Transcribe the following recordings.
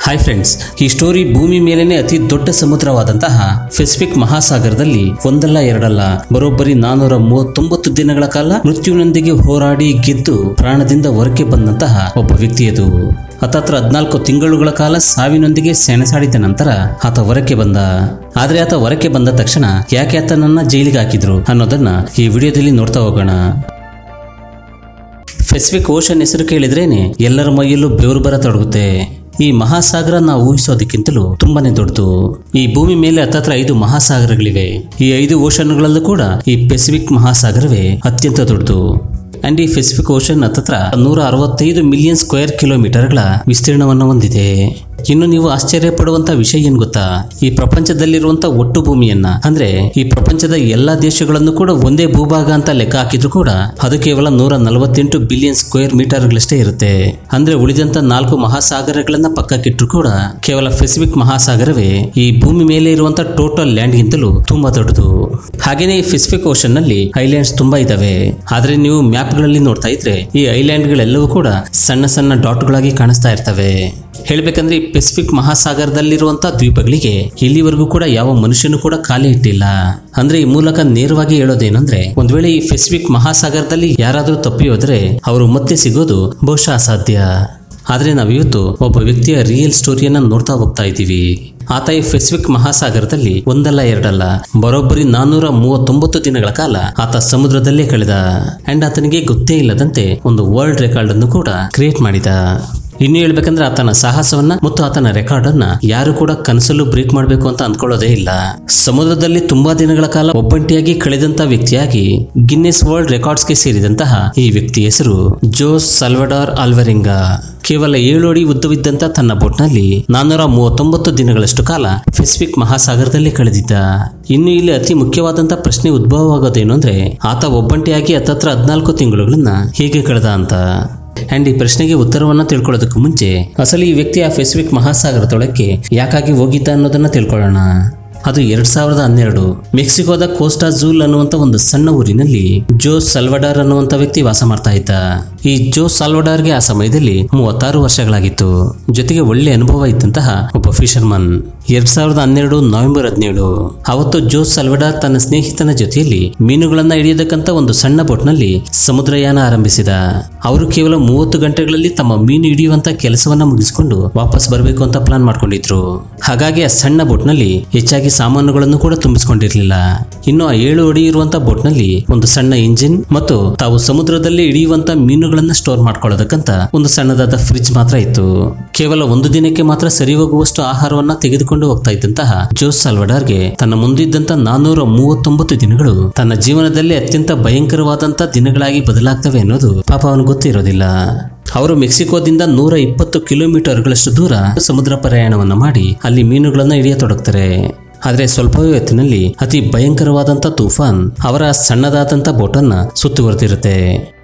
hi friends ಈ story ಭೂಮಿ ಮೇಲೇನೆ ಅತಿ ದೊಡ್ಡ ಸಮುದ್ರವಾದಂತಹ ಪೆಸಿಫಿಕ್ ಮಹಾಸಾಗರದಲ್ಲಿ ಒಂದಲ್ಲ ಎರಡಲ್ಲ ಬರೋಬ್ಬರಿ ನಾನೂರ ಮೂವತ್ತೊಂಬತ್ತು ದಿನಗಳ ಕಾಲ ಮೃತ್ಯುವಿನೊಂದಿಗೆ ಹೋರಾಡಿ ಗೆದ್ದು ಪ್ರಾಣದಿಂದ ಹೊರಕ್ಕೆ ಬಂದಂತಹ ಒಬ್ಬ ವ್ಯಕ್ತಿಯದು ಹತ್ತತ್ರ ಹದಿನಾಲ್ಕು ತಿಂಗಳುಗಳ ಕಾಲ ಸಾವಿನೊಂದಿಗೆ ಸೆಣಸಾಡಿದ ನಂತರ ಆತ ಹೊರಕ್ಕೆ ಬಂದ ಆದ್ರೆ ಆತ ಹೊರಕ್ಕೆ ಬಂದ ತಕ್ಷಣ ಯಾಕೆ ಆತನನ್ನ ಜೈಲಿಗೆ ಹಾಕಿದ್ರು ಅನ್ನೋದನ್ನ ಈ ವಿಡಿಯೋದಲ್ಲಿ ನೋಡ್ತಾ ಹೋಗೋಣ ಪೆಸಿಫಿಕ್ ಓಷನ್ ಹೆಸರು ಕೇಳಿದ್ರೇನೆ ಎಲ್ಲರ ಮೈಯಲ್ಲೂ ಬೆವರು ಬರತೊಡಗುತ್ತೆ ಈ ಮಹಾಸಾಗರ ನಾವು ಊಹಿಸೋದಕ್ಕಿಂತಲೂ ತುಂಬಾನೇ ದೊಡ್ಡದು ಈ ಭೂಮಿ ಮೇಲೆ ಹತ್ತತ್ರ ಐದು ಮಹಾಸಾಗರಗಳಿವೆ ಈ ಐದು ಓಷನ್ಗಳಲ್ಲೂ ಕೂಡ ಈ ಪೆಸಿಫಿಕ್ ಮಹಾಸಾಗರವೇ ಅತ್ಯಂತ ದೊಡ್ಡದು ಅಂಡ್ ಈ ಪೆಸಿಫಿಕ್ ಓಷನ್ ಹತ್ತತ್ರ ನೂರ ಅರವತ್ತೈದು ಮಿಲಿಯನ್ ಸ್ಕ್ವೇರ್ ಕಿಲೋಮೀಟರ್ಗಳ ವಿಸ್ತೀರ್ಣವನ್ನು ಹೊಂದಿದೆ ಇನ್ನು ನೀವು ಆಶ್ಚರ್ಯ ಪಡುವಂತ ವಿಷಯ ಏನ್ ಗೊತ್ತಾ ಈ ಪ್ರಪಂಚದಲ್ಲಿರುವಂತ ಒಟ್ಟು ಭೂಮಿಯನ್ನ ಅಂದ್ರೆ ಈ ಪ್ರಪಂಚದ ಎಲ್ಲಾ ದೇಶಗಳನ್ನು ಕೂಡ ಒಂದೇ ಭೂಭಾಗ ಅಂತ ಲೆಕ್ಕ ಹಾಕಿದ್ರು ಕೂಡ ಅದು ಕೇವಲ ನೂರ ನಲವತ್ತೆಂಟು ಬಿಲಿಯನ್ ಸ್ಕ್ವೇರ್ ಮೀಟರ್ಗಳಷ್ಟೇ ಇರುತ್ತೆ ಅಂದ್ರೆ ಉಳಿದಂತ ನಾಲ್ಕು ಮಹಾಸಾಗರಗಳನ್ನ ಪಕ್ಕಕ್ಕಿಟ್ರು ಕೂಡ ಕೇವಲ ಪೆಸಿಫಿಕ್ ಮಹಾಸಾಗರವೇ ಈ ಭೂಮಿ ಮೇಲೆ ಇರುವಂತ ಟೋಟಲ್ ಲ್ಯಾಂಡ್ ಗಿಂತಲೂ ತುಂಬಾ ದೊಡ್ಡದು ಹಾಗೇನೆ ಈ ಪೆಸಿಫಿಕ್ ಓಷನ್ ನಲ್ಲಿ ಐಲ್ಯಾಂಡ್ಸ್ ತುಂಬಾ ಇದಾವೆ ಆದ್ರೆ ನೀವು ಮ್ಯಾಪ್ ಗಳಲ್ಲಿ ನೋಡ್ತಾ ಇದ್ರೆ ಈ ಐಲ್ಯಾಂಡ್ ಗಳೆಲ್ಲವೂ ಕೂಡ ಸಣ್ಣ ಸಣ್ಣ ಡಾಟ್ಗಳಾಗಿ ಕಾಣಿಸ್ತಾ ಇರ್ತವೆ ಹೇಳ್ಬೇಕಂದ್ರೆ ಈ ಪೆಸಿಫಿಕ್ ಮಹಾಸಾಗರದಲ್ಲಿರುವಂತ ದ್ವೀಪಗಳಿಗೆ ಇಲ್ಲಿವರೆಗೂ ಕೂಡ ಯಾವ ಮನುಷ್ಯನು ಕೂಡ ಕಾಲೇ ಇಟ್ಟಿಲ್ಲ ಅಂದ್ರೆ ಈ ಮೂಲಕ ನೇರವಾಗಿ ಹೇಳೋದೇನಂದ್ರೆ ಒಂದ್ ವೇಳೆ ಈ ಪೆಸಿಫಿಕ್ ಮಹಾಸಾಗರದಲ್ಲಿ ಯಾರಾದ್ರೂ ತಪ್ಪಿ ಹೋದ್ರೆ ಅವರು ಮತ್ತೆ ಸಿಗೋದು ಬಹುಶಃ ಅಸಾಧ್ಯ ಆದ್ರೆ ನಾವಿವತ್ತು ಒಬ್ಬ ವ್ಯಕ್ತಿಯ ರಿಯಲ್ ಸ್ಟೋರಿಯನ್ನ ನೋಡ್ತಾ ಹೋಗ್ತಾ ಇದ್ದೀವಿ ಆತ ಈ ಪೆಸಿಫಿಕ್ ಮಹಾಸಾಗರದಲ್ಲಿ ಒಂದಲ್ಲ ಎರಡಲ್ಲ ಬರೋಬ್ಬರಿ ನಾನೂರ ಮೂವತ್ತೊಂಬತ್ತು ದಿನಗಳ ಕಾಲ ಆತ ಸಮುದ್ರದಲ್ಲೇ ಕಳೆದ ಅಂಡ್ ಆತನಿಗೆ ಗೊತ್ತೇ ಇಲ್ಲದಂತೆ ಒಂದು ವರ್ಲ್ಡ್ ರೆಕಾರ್ಡ್ ಅನ್ನು ಕೂಡ ಕ್ರಿಯೇಟ್ ಮಾಡಿದ ಇನ್ನು ಹೇಳ್ಬೇಕಂದ್ರೆ ಆತನ ಸಾಹಸವನ್ನ ಮತ್ತು ಆತನ ರೆಕಾರ್ಡ್ ಅನ್ನ ಯಾರು ಕೂಡ ಕನಸಲ್ಲೂ ಬ್ರೇಕ್ ಮಾಡಬೇಕು ಅಂತ ಅಂದ್ಕೊಳ್ಳೋದೇ ಇಲ್ಲ ಸಮುದ್ರದಲ್ಲಿ ತುಂಬಾ ದಿನಗಳ ಕಾಲ ಒಬ್ಬಂಟಿಯಾಗಿ ಕಳೆದಂತ ವ್ಯಕ್ತಿಯಾಗಿ ಗಿನ್ನೆಸ್ ವರ್ಲ್ಡ್ ರೆಕಾರ್ಡ್ಸ್ಗೆ ಸೇರಿದಂತಹ ಈ ವ್ಯಕ್ತಿ ಹೆಸರು ಜೋಸ್ ಸಲ್ವಡಾರ್ ಆಲ್ವರಿಂಗಾ ಕೇವಲ ಏಳು ಅಡಿ ಉದ್ದವಿದ್ದಂತ ತನ್ನ ಬೋಟ್ನಲ್ಲಿ ನಾನ್ನೂರ ಮೂವತ್ತೊಂಬತ್ತು ದಿನಗಳಷ್ಟು ಕಾಲ ಪೆಸಿಫಿಕ್ ಮಹಾಸಾಗರದಲ್ಲಿ ಕಳೆದಿದ್ದ ಇನ್ನು ಇಲ್ಲಿ ಅತಿ ಮುಖ್ಯವಾದಂತ ಪ್ರಶ್ನೆ ಉದ್ಭವವಾಗೋದೇನು ಅಂದ್ರೆ ಆತ ಒಬ್ಬಂಟಿಯಾಗಿ ಹತ್ತತ್ರ ಹದಿನಾಲ್ಕು ತಿಂಗಳುಗಳನ್ನ ಹೇಗೆ ಕಳೆದ ಅಂತ ಅಂಡ್ ಈ ಪ್ರಶ್ನೆಗೆ ಉತ್ತರವನ್ನ ತಿಳ್ಕೊಳ್ಳೋದಕ್ಕೂ ಮುಂಚೆ ಅಸಲು ಈ ವ್ಯಕ್ತಿ ಆ ಪೆಸಿಫಿಕ್ ಮಹಾಸಾಗರದೊಳಕ್ಕೆ ಯಾಕಾಗಿ ಹೋಗಿದ್ದ ಅನ್ನೋದನ್ನ ತಿಳ್ಕೊಳ್ಳೋಣ ಅದು ಎರಡ್ ಸಾವಿರದ ಹನ್ನೆರಡು ಮೆಕ್ಸಿಕೋದ ಕೋಸ್ಟಾ ಜೂಲ್ ಅನ್ನುವಂತ ಒಂದು ಸಣ್ಣ ಊರಿನಲ್ಲಿ ಜೋ ಸಲ್ವಡಾರ್ ಅನ್ನುವಂತ ವ್ಯಕ್ತಿ ವಾಸ ಮಾಡ್ತಾ ಇದ್ದ ಈ ಜೋ ಸಾಲ್ವಡಾರ್ಗೆ ಆ ಸಮಯದಲ್ಲಿ ಮೂವತ್ತಾರು ವರ್ಷಗಳಾಗಿತ್ತು ಜೊತೆಗೆ ಒಳ್ಳೆ ಅನುಭವ ಇದ್ದಂತಹ ಒಬ್ಬ ಫಿಶರ್ಮನ್ ಎರಡ್ ಸಾವಿರದ ಹನ್ನೆರಡು ನವೆಂಬರ್ ಹದಿನೇಳು ಅವತ್ತು ಜೋ ಸಲ್ವಡಾರ್ ತನ್ನ ಸ್ನೇಹಿತನ ಜೊತೆಯಲ್ಲಿ ಮೀನುಗಳನ್ನ ಹಿಡಿಯೋದಕ್ಕಂತ ಒಂದು ಸಣ್ಣ ಬೋಟ್ನಲ್ಲಿ ಸಮುದ್ರಯಾನ ಆರಂಭಿಸಿದ ಅವರು ಕೇವಲ ಮೂವತ್ತು ಗಂಟೆಗಳಲ್ಲಿ ತಮ್ಮ ಮೀನು ಹಿಡಿಯುವಂತ ಕೆಲಸವನ್ನ ಮುಗಿಸಿಕೊಂಡು ವಾಪಸ್ ಬರಬೇಕು ಅಂತ ಪ್ಲಾನ್ ಮಾಡ್ಕೊಂಡಿದ್ರು ಹಾಗಾಗಿ ಆ ಸಣ್ಣ ಬೋಟ್ನಲ್ಲಿ ಹೆಚ್ಚಾಗಿ ಸಾಮಾನುಗಳನ್ನು ಕೂಡ ತುಂಬಿಸಿಕೊಂಡಿರ್ಲಿಲ್ಲ ಇನ್ನು ಆ ಏಳು ಅಡಿ ಇರುವಂತ ಬೋಟ್ನಲ್ಲಿ ಒಂದು ಸಣ್ಣ ಇಂಜಿನ್ ಮತ್ತು ತಾವು ಸಮುದ್ರದಲ್ಲಿ ಹಿಡಿಯುವಂತ ಮೀನುಗಳನ್ನ ಸ್ಟೋರ್ ಮಾಡ್ಕೊಳ್ಳೋದಕ್ಕಂತ ಒಂದು ಸಣ್ಣದಾದ ಫ್ರಿಡ್ಜ್ ಮಾತ್ರ ಇತ್ತು ಕೇವಲ ಒಂದು ದಿನಕ್ಕೆ ಮಾತ್ರ ಸರಿ ಹೋಗುವಷ್ಟು ಆಹಾರವನ್ನ ತೆಗೆದುಕೊಂಡು ಹೋಗ್ತಾ ಇದ್ದಂತಹ ಜೋಸ್ ಸಾಲ್ವಡಾರ್ಗೆ ತನ್ನ ಮುಂದಿದ್ದಂತ ನಾನೂರ ಮೂವತ್ತೊಂಬತ್ತು ದಿನಗಳು ತನ್ನ ಜೀವನದಲ್ಲಿ ಅತ್ಯಂತ ಭಯಂಕರವಾದಂತ ದಿನಗಳಾಗಿ ಬದಲಾಗ್ತವೆ ಅನ್ನೋದು ಪಾಪ ಅವನು ಗೊತ್ತಿರೋದಿಲ್ಲ ಅವರು ಮೆಕ್ಸಿಕೋದಿಂದ ನೂರ ಇಪ್ಪತ್ತು ಕಿಲೋಮೀಟರ್ಗಳಷ್ಟು ದೂರ ಸಮುದ್ರ ಪ್ರಯಾಣವನ್ನ ಮಾಡಿ ಅಲ್ಲಿ ಮೀನುಗಳನ್ನ ಹಿಡಿಯತೊಡಗ್ತಾರೆ ಆದ್ರೆ ಸ್ವಲ್ಪವೇ ಹೊತ್ತಿನಲ್ಲಿ ಅತಿ ಭಯಂಕರವಾದಂತ ತೂಫಾನ್ ಅವರ ಸಣ್ಣದಾದಂತ ಬೋಟನ್ನ ಸುತ್ತುವರೆದಿರುತ್ತೆ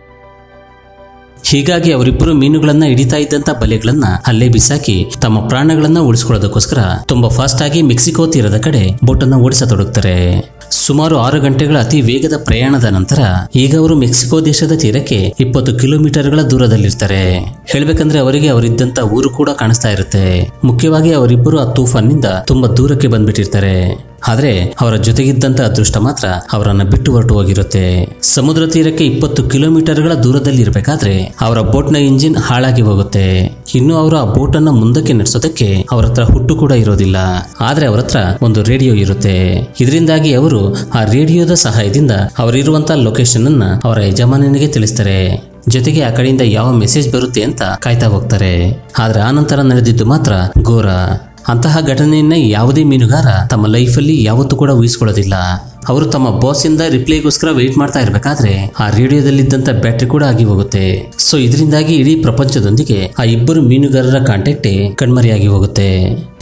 ಹೀಗಾಗಿ ಅವರಿಬ್ಬರು ಮೀನುಗಳನ್ನ ಹಿಡಿತಾ ಇದ್ದಂತ ಬಲೆಗಳನ್ನ ಅಲ್ಲೇ ಬಿಸಾಕಿ ತಮ್ಮ ಪ್ರಾಣಗಳನ್ನ ಉಳಿಸ್ಕೊಳ್ಳೋದಕ್ಕೋಸ್ಕರ ತುಂಬಾ ಫಾಸ್ಟ್ ಆಗಿ ಮೆಕ್ಸಿಕೋ ತೀರದ ಕಡೆ ಬೋಟನ್ನ ಓಡಿಸತೊಡಗ್ತಾರೆ ಸುಮಾರು ಆರು ಗಂಟೆಗಳ ಅತಿ ವೇಗದ ಪ್ರಯಾಣದ ನಂತರ ಈಗ ಅವರು ಮೆಕ್ಸಿಕೋ ದೇಶದ ತೀರಕ್ಕೆ ಇಪ್ಪತ್ತು ಕಿಲೋಮೀಟರ್ಗಳ ದೂರದಲ್ಲಿರ್ತಾರೆ ಹೇಳ್ಬೇಕಂದ್ರೆ ಅವರಿಗೆ ಅವರಿದ್ದಂತ ಊರು ಕೂಡ ಕಾಣಿಸ್ತಾ ಇರುತ್ತೆ ಮುಖ್ಯವಾಗಿ ಅವರಿಬ್ಬರು ಆ ತೂಫಾನ್ನಿಂದ ತುಂಬಾ ದೂರಕ್ಕೆ ಬಂದ್ಬಿಟ್ಟಿರ್ತಾರೆ ಆದ್ರೆ ಅವರ ಜೊತೆಗಿದ್ದಂತ ಅದೃಷ್ಟ ಮಾತ್ರ ಅವರನ್ನ ಬಿಟ್ಟು ಹೊರಟು ಹೋಗಿರುತ್ತೆ ಸಮುದ್ರ ತೀರಕ್ಕೆ ಇಪ್ಪತ್ತು ಕಿಲೋಮೀಟರ್ಗಳ ದೂರದಲ್ಲಿ ಇರಬೇಕಾದ್ರೆ ಅವರ ಬೋಟ್ನ ಇಂಜಿನ್ ಹಾಳಾಗಿ ಹೋಗುತ್ತೆ ಇನ್ನು ಅವರು ಆ ಬೋಟ್ ಅನ್ನ ಮುಂದಕ್ಕೆ ನಡೆಸೋದಕ್ಕೆ ಅವರ ಹತ್ರ ಹುಟ್ಟು ಕೂಡ ಇರೋದಿಲ್ಲ ಆದ್ರೆ ಅವರ ಹತ್ರ ಒಂದು ರೇಡಿಯೋ ಇರುತ್ತೆ ಇದರಿಂದಾಗಿ ಅವರು ಆ ರೇಡಿಯೋದ ಸಹಾಯದಿಂದ ಅವರಿರುವಂತ ಲೊಕೇಶನ್ ಅನ್ನ ಅವರ ಯಜಮಾನನಿಗೆ ತಿಳಿಸ್ತಾರೆ ಜೊತೆಗೆ ಆ ಕಡೆಯಿಂದ ಯಾವ ಮೆಸೇಜ್ ಬರುತ್ತೆ ಅಂತ ಕಾಯ್ತಾ ಹೋಗ್ತಾರೆ ಆದ್ರೆ ಆ ನಂತರ ನಡೆದಿದ್ದು ಮಾತ್ರ ಘೋರ ಅಂತಹ ಘಟನೆಯನ್ನ ಯಾವುದೇ ಮೀನುಗಾರ ತಮ್ಮ ಲೈಫಲ್ಲಿ ಯಾವತ್ತೂ ಕೂಡ ಊಹಿಸ್ಕೊಳ್ಳೋದಿಲ್ಲ ಅವರು ತಮ್ಮ ಬಾಸ್ ಇಂದ ರಿಪ್ಲೈಗೋಸ್ಕರ ವೆಯ್ಟ್ ಮಾಡ್ತಾ ಇರಬೇಕಾದ್ರೆ ಆ ರೇಡಿಯೋದಲ್ಲಿದ್ದಂತ ಬ್ಯಾಟ್ರಿ ಕೂಡ ಆಗಿ ಹೋಗುತ್ತೆ ಸೊ ಇದರಿಂದಾಗಿ ಇಡೀ ಪ್ರಪಂಚದೊಂದಿಗೆ ಆ ಇಬ್ಬರು ಮೀನುಗಾರರ ಕಾಂಟ್ಯಾಕ್ಟೇ ಕಣ್ಮರೆಯಾಗಿ ಹೋಗುತ್ತೆ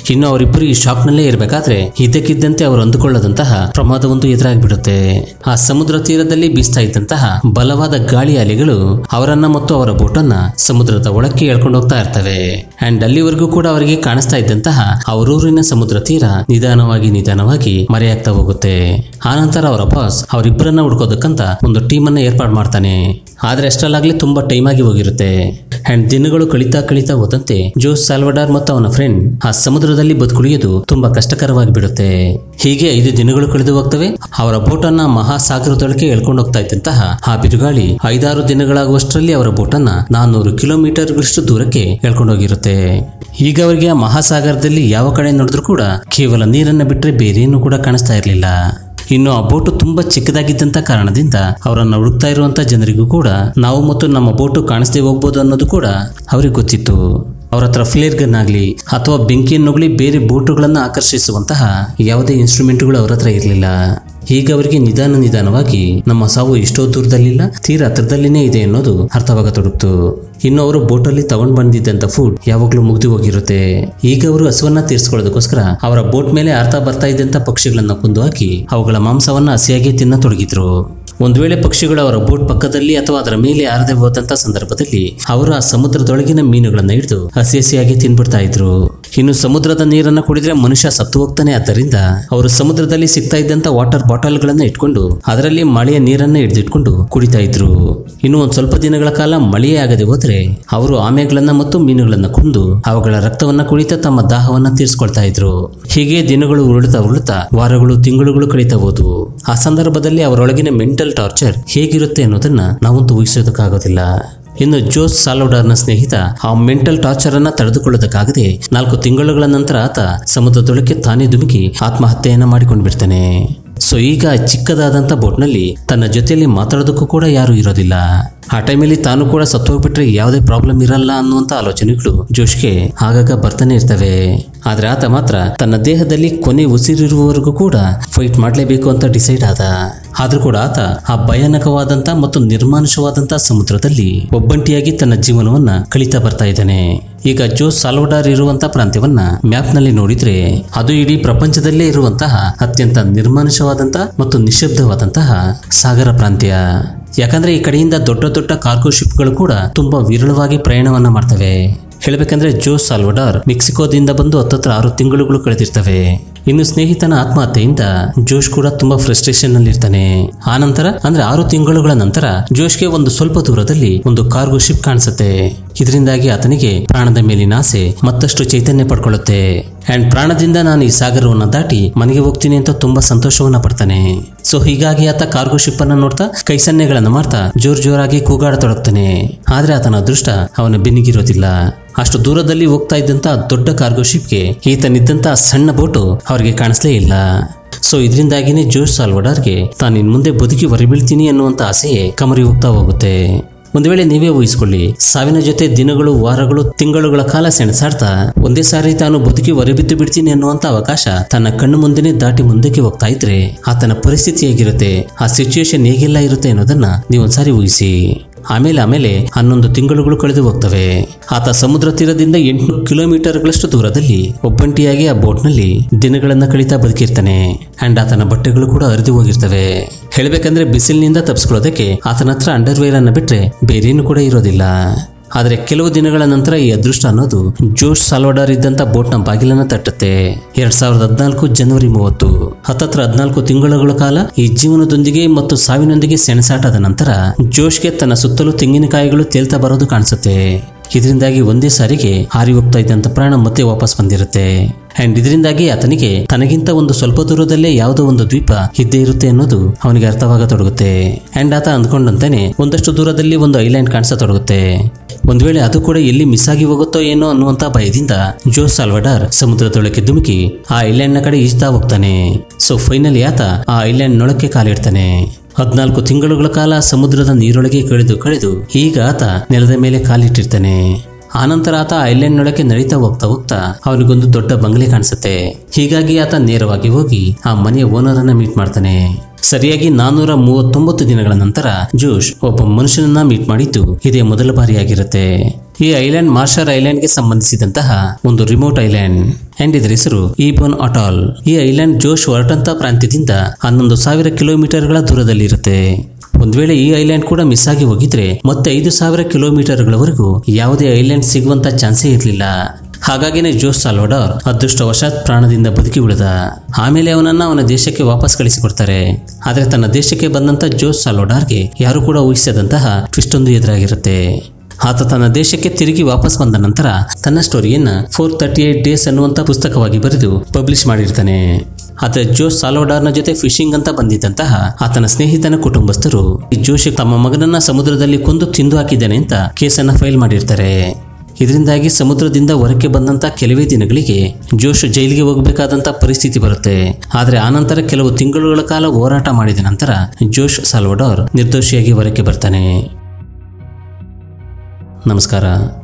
ಇನ್ನು ಅವರಿಬ್ಬರು ಈ ಶಾಕ್ನಲ್ಲೇ ಇರಬೇಕಾದ್ರೆ ಇದ್ದಕ್ಕಿದ್ದಂತೆ ಅವರು ಅಂದುಕೊಳ್ಳದಂತಹ ಪ್ರಮಾದವೊಂದು ಎದುರಾಗಿಬಿಡುತ್ತೆ ಆ ಸಮುದ್ರ ತೀರದಲ್ಲಿ ಬೀಸ್ತಾ ಇದ್ದಂತಹ ಬಲವಾದ ಗಾಳಿ ಅಲೆಗಳು ಅವರನ್ನ ಮತ್ತು ಅವರ ಬೋಟನ್ನ ಸಮುದ್ರದ ಒಳಕ್ಕೆ ಎಳ್ಕೊಂಡು ಹೋಗ್ತಾ ಇರ್ತವೆ ಅಂಡ್ ಅಲ್ಲಿವರೆಗೂ ಕೂಡ ಅವರಿಗೆ ಕಾಣಿಸ್ತಾ ಇದ್ದಂತಹ ಅವರೂರಿನ ಸಮುದ್ರ ತೀರ ನಿಧಾನವಾಗಿ ನಿಧಾನವಾಗಿ ಮರೆಯಾಗ್ತಾ ಹೋಗುತ್ತೆ ಆನಂತರ ಅವರ ಬಾಸ್ ಅವರಿಬ್ಬರನ್ನ ಹುಡ್ಕೋದಕ್ಕಂತ ಒಂದು ಟೀಮ್ ಅನ್ನ ಏರ್ಪಾಡು ಮಾಡ್ತಾನೆ ಆದ್ರೆ ಅಷ್ಟರಲ್ಲಾಗ್ಲೇ ತುಂಬಾ ಟೈಮ್ ಆಗಿ ಹೋಗಿರುತ್ತೆ ಅಂಡ್ ದಿನಗಳು ಕಳೀತಾ ಕಳೀತಾ ಹೋದಂತೆ ಜೋಸ್ ಸಾಲ್ವಡಾರ್ ಮತ್ತು ಅವನ ಫ್ರೆಂಡ್ ಆ ಸಮುದ್ರದಲ್ಲಿ ಬದುಕುಳಿಯೋದು ತುಂಬಾ ಕಷ್ಟಕರವಾಗಿ ಬಿಡುತ್ತೆ ಹೀಗೆ ಐದು ದಿನಗಳು ಕಳೆದು ಹೋಗ್ತವೆ ಅವರ ಬೋಟನ್ನ ಮಹಾಸಾಗರದೊಳಗೆ ಎಳ್ಕೊಂಡು ಹೋಗ್ತಾ ಇದ್ದಂತಹ ಆ ಬಿರುಗಾಳಿ ಐದಾರು ದಿನಗಳಾಗುವಷ್ಟರಲ್ಲಿ ಅವರ ಬೋಟನ್ನ ನಾನ್ನೂರು ಕಿಲೋಮೀಟರ್ಗಳಷ್ಟು ದೂರಕ್ಕೆ ಎಳ್ಕೊಂಡು ಹೋಗಿರುತ್ತೆ ಈಗ ಅವರಿಗೆ ಆ ಮಹಾಸಾಗರದಲ್ಲಿ ಯಾವ ಕಡೆ ನೋಡಿದ್ರು ಕೂಡ ಕೇವಲ ನೀರನ್ನ ಬಿಟ್ಟರೆ ಬೇರೇನು ಕೂಡ ಕಾಣಿಸ್ತಾ ಇರಲಿಲ್ಲ ಇನ್ನು ಆ ಬೋಟು ತುಂಬಾ ಚಿಕ್ಕದಾಗಿದ್ದಂತ ಕಾರಣದಿಂದ ಅವರನ್ನ ಹುಡುಕ್ತಾ ಇರುವಂತ ಜನರಿಗೂ ಕೂಡ ನಾವು ಮತ್ತು ನಮ್ಮ ಬೋಟು ಕಾಣಿಸದೆ ಹೋಗ್ಬೋದು ಅನ್ನೋದು ಕೂಡ ಅವ್ರಿಗೆ ಗೊತ್ತಿತ್ತು ಅವ್ರ ಹತ್ರ ಫ್ಲೇರ್ ಗನ್ ಆಗಲಿ ಅಥವಾ ಬೆಂಕಿಯನ್ನುಗಳಿ ಬೇರೆ ಬೋಟುಗಳನ್ನು ಆಕರ್ಷಿಸುವಂತಹ ಯಾವುದೇ ಇನ್ಸ್ಟ್ರೂಮೆಂಟ್ಗಳು ಅವ್ರ ಹತ್ರ ಇರಲಿಲ್ಲ ಈಗ ಅವರಿಗೆ ನಿಧಾನ ನಿಧಾನವಾಗಿ ನಮ್ಮ ಸಾವು ಎಷ್ಟೋ ದೂರದಲ್ಲಿಲ್ಲ ತೀರಾ ಹತ್ರದಲ್ಲಿನೇ ಇದೆ ಅನ್ನೋದು ಅರ್ಥವಾಗತೊಡಗ್ತು ಇನ್ನು ಅವರು ಬೋಟಲ್ಲಿ ತಗೊಂಡ್ ಬಂದಿದ್ದಂತ ಫುಡ್ ಯಾವಾಗ್ಲೂ ಮುಗ್ದು ಹೋಗಿರುತ್ತೆ ಈಗ ಅವರು ಹಸುವನ್ನ ತೀರಿಸ್ಕೊಳ್ಳೋದಕ್ಕೋಸ್ಕರ ಅವರ ಬೋಟ್ ಮೇಲೆ ಅರ್ಥ ಬರ್ತಾ ಇದ್ದಂತ ಪಕ್ಷಿಗಳನ್ನ ಕೊಂದು ಹಾಕಿ ಅವುಗಳ ಮಾಂಸವನ್ನ ಹಸಿಯಾಗಿ ತಿನ್ನತೊಡಗಿದ್ರು ಒಂದು ವೇಳೆ ಪಕ್ಷಿಗಳು ಅವರ ಬೋಟ್ ಪಕ್ಕದಲ್ಲಿ ಅಥವಾ ಅದರ ಮೇಲೆ ಆರದೆ ಹೋದಂತ ಸಂದರ್ಭದಲ್ಲಿ ಅವರು ಆ ಸಮುದ್ರದೊಳಗಿನ ಮೀನುಗಳನ್ನ ಹಿಡಿದು ಹಸಿ ಹಸಿಯಾಗಿ ತಿನ್ಬಿಡ್ತಾ ಇದ್ರು ಇನ್ನು ಸಮುದ್ರದ ನೀರನ್ನ ಕುಡಿದ್ರೆ ಮನುಷ್ಯ ಸತ್ತು ಹೋಗ್ತಾನೆ ಆದ್ದರಿಂದ ಅವರು ಸಮುದ್ರದಲ್ಲಿ ಸಿಗ್ತಾ ಇದ್ದಂತ ವಾಟರ್ ಬಾಟಲ್ಗಳನ್ನ ಇಟ್ಕೊಂಡು ಅದರಲ್ಲಿ ಮಳೆಯ ನೀರನ್ನ ಹಿಡಿದಿಟ್ಕೊಂಡು ಕುಡಿತಾ ಇದ್ರು ಇನ್ನು ಒಂದ್ ಸ್ವಲ್ಪ ದಿನಗಳ ಕಾಲ ಮಳೆಯೇ ಆಗದೆ ಹೋದ್ರೆ ಅವರು ಆಮೆಗಳನ್ನ ಮತ್ತು ಮೀನುಗಳನ್ನ ಕೊಂದು ಅವುಗಳ ರಕ್ತವನ್ನ ಕುಡಿತಾ ತಮ್ಮ ದಾಹವನ್ನ ತೀರಿಸ್ಕೊಳ್ತಾ ಇದ್ರು ಹೀಗೆ ದಿನಗಳು ಉರುಳುತ್ತಾ ಉರುಳುತ್ತಾ ವಾರಗಳು ತಿಂಗಳುಗಳು ಕಳೀತಾ ಹೋದ್ವು ಆ ಸಂದರ್ಭದಲ್ಲಿ ಅವರೊಳಗಿನ ಮೆಂಟಲ್ ಟಾರ್ಚರ್ ಹೇಗಿರುತ್ತೆ ಅನ್ನೋದನ್ನ ನಾವಂತೂ ಊಹಿಸೋದಕ್ಕಾಗೋದಿಲ್ಲ ಇನ್ನು ಜೋಸ್ ಸಾಲೋಡಾರ್ನ ಸ್ನೇಹಿತ ಆ ಮೆಂಟಲ್ ಟಾರ್ಚರ್ ಅನ್ನ ತಡೆದುಕೊಳ್ಳೋದಕ್ಕಾಗದೆ ನಾಲ್ಕು ತಿಂಗಳುಗಳ ನಂತರ ಆತ ಸಮುದ್ರದೊಳಕ್ಕೆ ತಾನೇ ಧುಮುಕಿ ಆತ್ಮಹತ್ಯೆಯನ್ನ ಮಾಡಿಕೊಂಡು ಬಿಡ್ತಾನೆ ಸೊ ಈಗ ಆ ಚಿಕ್ಕದಾದಂಥ ಬೋಟ್ನಲ್ಲಿ ತನ್ನ ಜೊತೆಯಲ್ಲಿ ಮಾತಾಡೋದಕ್ಕೂ ಕೂಡ ಯಾರೂ ಇರೋದಿಲ್ಲ ಆ ಟೈಮಲ್ಲಿ ತಾನು ಕೂಡ ಸತ್ತೋಗ್ಬಿಟ್ರೆ ಯಾವುದೇ ಪ್ರಾಬ್ಲಮ್ ಇರಲ್ಲ ಅನ್ನುವಂಥ ಆಲೋಚನೆಗಳು ಜೋಶ್ಗೆ ಆಗಾಗ ಬರ್ತಾನೆ ಇರ್ತವೆ ಆದ್ರೆ ಆತ ಮಾತ್ರ ತನ್ನ ದೇಹದಲ್ಲಿ ಕೊನೆ ಉಸಿರಿರುವವರೆಗೂ ಕೂಡ ಫೈಟ್ ಮಾಡಲೇಬೇಕು ಅಂತ ಡಿಸೈಡ್ ಆದ ಆದ್ರೂ ಕೂಡ ಆತ ಆ ಭಯಾನಕವಾದಂತ ಮತ್ತು ನಿರ್ಮಾನುಷವಾದಂತ ಸಮುದ್ರದಲ್ಲಿ ಒಬ್ಬಂಟಿಯಾಗಿ ತನ್ನ ಜೀವನವನ್ನ ಕಳೀತಾ ಬರ್ತಾ ಇದ್ದಾನೆ ಈಗ ಜೋಸ್ ಸಾಲ್ವಡಾರ್ ಇರುವಂತ ಪ್ರಾಂತ್ಯವನ್ನ ಮ್ಯಾಪ್ ನಲ್ಲಿ ನೋಡಿದ್ರೆ ಅದು ಇಡೀ ಪ್ರಪಂಚದಲ್ಲೇ ಇರುವಂತಹ ಅತ್ಯಂತ ನಿರ್ಮಾನುಷವಾದಂತ ಮತ್ತು ನಿಶಬ್ದವಾದಂತಹ ಸಾಗರ ಪ್ರಾಂತ್ಯ ಯಾಕಂದ್ರೆ ಈ ಕಡೆಯಿಂದ ದೊಡ್ಡ ದೊಡ್ಡ ಕಾರ್ಗೋ ಶಿಪ್ಗಳು ಕೂಡ ತುಂಬಾ ವಿರಳವಾಗಿ ಪ್ರಯಾಣವನ್ನ ಮಾಡ್ತವೆ ಹೇಳ್ಬೇಕಂದ್ರೆ ಜೋಸ್ ಸಾಲ್ವಡಾರ್ ಮೆಕ್ಸಿಕೋದಿಂದ ಬಂದು ಹತ್ತತ್ರ ಆರು ತಿಂಗಳುಗಳು ಕಳೆದಿರ್ತವೆ ಇನ್ನು ಸ್ನೇಹಿತನ ಆತ್ಮಹತ್ಯೆಯಿಂದ ಜೋಶ್ ಕೂಡ ತುಂಬಾ ಫ್ರಸ್ಟ್ರೇಷನ್ ನಲ್ಲಿ ಇರ್ತಾನೆ ಆ ನಂತರ ಅಂದ್ರೆ ಆರು ತಿಂಗಳುಗಳ ನಂತರ ಜೋಶ್ಗೆ ಒಂದು ಸ್ವಲ್ಪ ದೂರದಲ್ಲಿ ಒಂದು ಕಾರ್ಗೋ ಶಿಪ್ ಕಾಣಿಸುತ್ತೆ ಇದರಿಂದಾಗಿ ಆತನಿಗೆ ಪ್ರಾಣದ ಮೇಲಿನ ಆಸೆ ಮತ್ತಷ್ಟು ಚೈತನ್ಯ ಪಡ್ಕೊಳ್ಳುತ್ತೆ ಅಂಡ್ ಪ್ರಾಣದಿಂದ ನಾನು ಈ ಸಾಗರವನ್ನ ದಾಟಿ ಮನೆಗೆ ಹೋಗ್ತೀನಿ ಅಂತ ತುಂಬಾ ಸಂತೋಷವನ್ನ ಪಡ್ತಾನೆ ಸೊ ಹೀಗಾಗಿ ಆತ ಕಾರ್ಗೋ ಶಿಪ್ ಅನ್ನ ನೋಡ್ತಾ ಕೈ ಸನ್ನೆಗಳನ್ನ ಮಾಡ್ತಾ ಜೋರ್ ಜೋರಾಗಿ ಕೂಗಾಡತೊಡಗ್ತಾನೆ ಆದ್ರೆ ಆತನ ಅದೃಷ್ಟ ಅವನ ಬೆನ್ನಿಗಿರೋದಿಲ್ಲ ಅಷ್ಟು ದೂರದಲ್ಲಿ ಹೋಗ್ತಾ ಇದ್ದಂತ ದೊಡ್ಡ ಕಾರ್ಗೋ ಶಿಪ್ಗೆ ಈತನಿದ್ದಂತ ಸಣ್ಣ ಬೋಟು ಅವರಿಗೆ ಕಾಣಿಸ್ಲೇ ಇಲ್ಲ ಸೊ ಇದರಿಂದಾಗಿನೇ ಜೋಶ್ ಸಾಲ್ವಡಾರ್ಗೆ ತಾನು ಇನ್ ಮುಂದೆ ಬದುಕಿ ಹೊರಬೀಳ್ತೀನಿ ಅನ್ನುವಂತ ಆಸೆಯೇ ಕಮರಿ ಹೋಗ್ತಾ ಹೋಗುತ್ತೆ ಒಂದು ವೇಳೆ ನೀವೇ ಊಹಿಸ್ಕೊಳ್ಳಿ ಸಾವಿನ ಜೊತೆ ದಿನಗಳು ವಾರಗಳು ತಿಂಗಳುಗಳ ಕಾಲ ಸೆಣಸಾಡ್ತಾ ಒಂದೇ ಸಾರಿ ತಾನು ಬದುಕಿ ಹೊರಬಿದ್ದು ಬಿಡ್ತೀನಿ ಅನ್ನುವಂತ ಅವಕಾಶ ತನ್ನ ಕಣ್ಣು ಮುಂದೆನೇ ದಾಟಿ ಮುಂದಕ್ಕೆ ಹೋಗ್ತಾ ಇದ್ರೆ ಆತನ ಪರಿಸ್ಥಿತಿ ಹೇಗಿರುತ್ತೆ ಆ ಸಿಚುಯೇಷನ್ ಹೇಗೆಲ್ಲ ಇರುತ್ತೆ ಅನ್ನೋದನ್ನ ನೀವೊಂದ್ಸಾರಿ ಊಹಿಸಿ ಆಮೇಲೆ ಆಮೇಲೆ ಹನ್ನೊಂದು ತಿಂಗಳುಗಳು ಕಳೆದು ಹೋಗ್ತವೆ ಆತ ಸಮುದ್ರ ತೀರದಿಂದ ಎಂಟುನೂರು ಕಿಲೋಮೀಟರ್ಗಳಷ್ಟು ದೂರದಲ್ಲಿ ಒಬ್ಬಂಟಿಯಾಗಿ ಆ ಬೋಟ್ನಲ್ಲಿ ದಿನಗಳನ್ನ ಕಳೀತಾ ಬದುಕಿರ್ತಾನೆ ಅಂಡ್ ಆತನ ಬಟ್ಟೆಗಳು ಕೂಡ ಹರಿದು ಹೋಗಿರ್ತವೆ ಹೇಳ್ಬೇಕಂದ್ರೆ ಬಿಸಿಲಿನಿಂದ ತಪ್ಪಿಸ್ಕೊಳ್ಳೋದಕ್ಕೆ ಆತನ ಹತ್ರ ಅಂಡರ್ವೇರ್ ಅನ್ನ ಬಿಟ್ರೆ ಬೇರೇನು ಕೂಡ ಇರೋದಿಲ್ಲ ಆದರೆ ಕೆಲವು ದಿನಗಳ ನಂತರ ಈ ಅದೃಷ್ಟ ಅನ್ನೋದು ಜೋಶ್ ಸಾಲ್ವಡಾರ್ ಇದ್ದಂತ ಬೋಟ್ನ ಬಾಗಿಲನ್ನ ತಟ್ಟುತ್ತೆ ಎರಡ್ ಸಾವಿರದ ಹದಿನಾಲ್ಕು ಜನವರಿ ಮೂವತ್ತು ಹತ್ತತ್ರ ಹದಿನಾಲ್ಕು ತಿಂಗಳುಗಳ ಕಾಲ ಈ ಜೀವನದೊಂದಿಗೆ ಮತ್ತು ಸಾವಿನೊಂದಿಗೆ ಸೆಣಸಾಟದ ನಂತರ ಜೋಶ್ಗೆ ತನ್ನ ಸುತ್ತಲೂ ತೆಂಗಿನಕಾಯಿಗಳು ತೇಲ್ತಾ ಬರೋದು ಕಾಣಿಸುತ್ತೆ ಇದರಿಂದಾಗಿ ಒಂದೇ ಸಾರಿಗೆ ಹಾರಿ ಹೋಗ್ತಾ ಇದ್ದಂತ ಪ್ರಾಣ ಮತ್ತೆ ವಾಪಸ್ ಬಂದಿರುತ್ತೆ ಅಂಡ್ ಇದರಿಂದಾಗಿ ಆತನಿಗೆ ತನಗಿಂತ ಒಂದು ಸ್ವಲ್ಪ ದೂರದಲ್ಲೇ ಯಾವುದೋ ಒಂದು ದ್ವೀಪ ಇದ್ದೇ ಇರುತ್ತೆ ಅನ್ನೋದು ಅವನಿಗೆ ಅರ್ಥವಾಗತೊಡಗುತ್ತೆ ಅಂಡ್ ಆತ ಅಂದ್ಕೊಂಡಂತಾನೆ ಒಂದಷ್ಟು ದೂರದಲ್ಲಿ ಒಂದು ಐಲ್ಯಾಂಡ್ ಕಾಣಿಸತೊಡಗುತ್ತೆ ಒಂದ್ ವೇಳೆ ಅದು ಕೂಡ ಎಲ್ಲಿ ಮಿಸ್ ಆಗಿ ಹೋಗುತ್ತೋ ಏನೋ ಅನ್ನುವಂತ ಭಯದಿಂದ ಜೋ ಸಾಲ್ವಡಾರ್ ಸಮುದ್ರದೊಳಕ್ಕೆ ಧುಮುಕಿ ಆ ಐಲ್ಯಾಂಡ್ ನ ಕಡೆ ಈಜ್ತಾ ಹೋಗ್ತಾನೆ ಸೊ ಫೈನಲಿ ಆತ ಆ ಐಲ್ಯಾಂಡ್ ನೊಳಕ್ಕೆ ಕಾಲಿಡ್ತಾನೆ ಹದಿನಾಲ್ಕು ತಿಂಗಳುಗಳ ಕಾಲ ಸಮುದ್ರದ ನೀರೊಳಗೆ ಕಳೆದು ಕಳೆದು ಈಗ ಆತ ನೆಲದ ಮೇಲೆ ಕಾಲಿಟ್ಟಿರ್ತಾನೆ ಆನಂತರ ಆತ ಐಲ್ಯಾಂಡ್ ನೊಳಕ್ಕೆ ನಡೀತಾ ಹೋಗ್ತಾ ಹೋಗ್ತಾ ಅವನಿಗೊಂದು ದೊಡ್ಡ ಬಂಗ್ಲೆ ಕಾಣಿಸುತ್ತೆ ಹೀಗಾಗಿ ಆತ ನೇರವಾಗಿ ಹೋಗಿ ಆ ಮನೆಯ ಓನರ್ ಅನ್ನ ಮೀಟ್ ಮಾಡ್ತಾನೆ ಸರಿಯಾಗಿ ನಾನೂರ ಮೂವತ್ತೊಂಬತ್ತು ದಿನಗಳ ನಂತರ ಜೋಶ್ ಒಬ್ಬ ಮನುಷ್ಯನನ್ನ ಮೀಟ್ ಮಾಡಿದ್ದು ಇದೇ ಮೊದಲ ಬಾರಿಯಾಗಿರುತ್ತೆ ಈ ಐಲ್ಯಾಂಡ್ ಮಾರ್ಷರ್ ಐಲ್ಯಾಂಡ್ಗೆ ಸಂಬಂಧಿಸಿದಂತಹ ಒಂದು ರಿಮೋಟ್ ಐಲ್ಯಾಂಡ್ ಅಂಡ್ ಇದರ ಹೆಸರು ಈಬೋನ್ ಅಟಾಲ್ ಈ ಐಲ್ಯಾಂಡ್ ಜೋಶ್ ವರ್ಟಂತ ಪ್ರಾಂತ್ಯದಿಂದ ಹನ್ನೊಂದು ಸಾವಿರ ಕಿಲೋಮೀಟರ್ಗಳ ದೂರದಲ್ಲಿರುತ್ತೆ ಒಂದ್ ವೇಳೆ ಈ ಐಲ್ಯಾಂಡ್ ಕೂಡ ಮಿಸ್ ಆಗಿ ಹೋಗಿದ್ರೆ ಮತ್ತೆ ಐದು ಸಾವಿರ ಕಿಲೋಮೀಟರ್ಗಳವರೆಗೂ ಯಾವುದೇ ಐಲ್ಯಾಂಡ್ ಸಿಗುವಂತ ಚಾನ್ಸೇ ಇರಲಿಲ್ಲ ಹಾಗಾಗಿನೇ ಜೋಸ್ ಸಾಲ್ವಡಾರ್ ಅದೃಷ್ಟವಶಾತ್ ಪ್ರಾಣದಿಂದ ಬದುಕಿ ಉಳಿದ ಆಮೇಲೆ ಅವನನ್ನ ಅವನ ದೇಶಕ್ಕೆ ವಾಪಸ್ ಕಳಿಸಿಕೊಡ್ತಾರೆ ಆದರೆ ತನ್ನ ದೇಶಕ್ಕೆ ಬಂದಂತ ಜೋಸ್ ಸಾಲ್ವಡಾರ್ಗೆ ಯಾರು ಕೂಡ ಊಹಿಸದಂತಹ ಟ್ವಿಸ್ಟ್ ಒಂದು ಎದುರಾಗಿರುತ್ತೆ ಆತ ತನ್ನ ದೇಶಕ್ಕೆ ತಿರುಗಿ ವಾಪಸ್ ಬಂದ ನಂತರ ತನ್ನ ಸ್ಟೋರಿಯನ್ನ ಫೋರ್ ತರ್ಟಿ ಏಟ್ ಡೇಸ್ ಅನ್ನುವಂತ ಪುಸ್ತಕವಾಗಿ ಬರೆದು ಪಬ್ಲಿಷ್ ಮಾಡಿರ್ತಾನೆ ಆದರೆ ಜೋಸ್ ಸಾಲೋಡಾರ್ನ ಜೊತೆ ಫಿಶಿಂಗ್ ಅಂತ ಬಂದಿದ್ದಂತಹ ಆತನ ಸ್ನೇಹಿತನ ಕುಟುಂಬಸ್ಥರು ಈ ಜೋಶಿ ತಮ್ಮ ಮಗನನ್ನ ಸಮುದ್ರದಲ್ಲಿ ಕೊಂದು ತಿಂದು ಹಾಕಿದ್ದಾನೆ ಅಂತ ಕೇಸನ್ನ ಫೈಲ್ ಮಾಡಿರ್ತಾರೆ ಇದರಿಂದಾಗಿ ಸಮುದ್ರದಿಂದ ಹೊರಕ್ಕೆ ಬಂದಂತ ಕೆಲವೇ ದಿನಗಳಿಗೆ ಜೋಶ್ ಜೈಲಿಗೆ ಹೋಗಬೇಕಾದಂತ ಪರಿಸ್ಥಿತಿ ಬರುತ್ತೆ ಆದರೆ ಆನಂತರ ಕೆಲವು ತಿಂಗಳುಗಳ ಕಾಲ ಹೋರಾಟ ಮಾಡಿದ ನಂತರ ಜೋಶ್ ಸಾಲ್ವಡೋರ್ ನಿರ್ದೋಷಿಯಾಗಿ ಹೊರಕ್ಕೆ ಬರ್ತಾನೆ ನಮಸ್ಕಾರ